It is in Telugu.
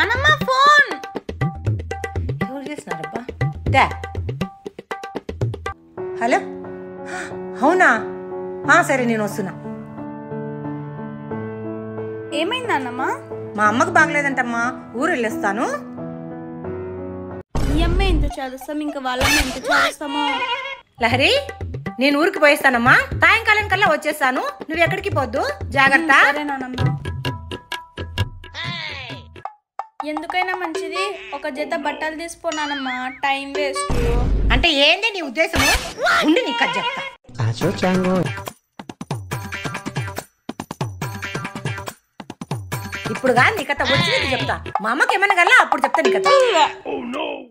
నానమ్మ ఫోన్ ఎవరు చేస్తున్నారబ్బా దా హలో అవునా ఆ, సరే నేను వస్తున్నా ఏమైంది నాన్నమ్మ మా అమ్మకు బాగలేదంటమ్మా ఊరు వెళ్ళొస్తాను ఈ అమ్మ ఎంత చదువుస్తాం ఇంకా వాళ్ళమ్మ ఎంత చదువుస్తామో లహరి నేను ఊరికి పోయిస్తానమ్మా సాయంకాలం కల్లా వచ్చేస్తాను నువ్వు ఎక్కడికి పోద్దు జాగ్రత్త సరే నానమ్మ ఎందుకైనా మంచిది ఒక జత బట్టలు తీసుకున్నానమ్మా టైం వేస్ట్ అంటే ఏంది నీ ఉద్దేశము ఉండి నీకు అది చెప్తా Acho chango. ఇప్పుడు కానీ నీ కథ వచ్చి నీకు చెప్తా మా అమ్మకి ఏమైనా కల్లా అప్పుడు చెప్తా నీ కథ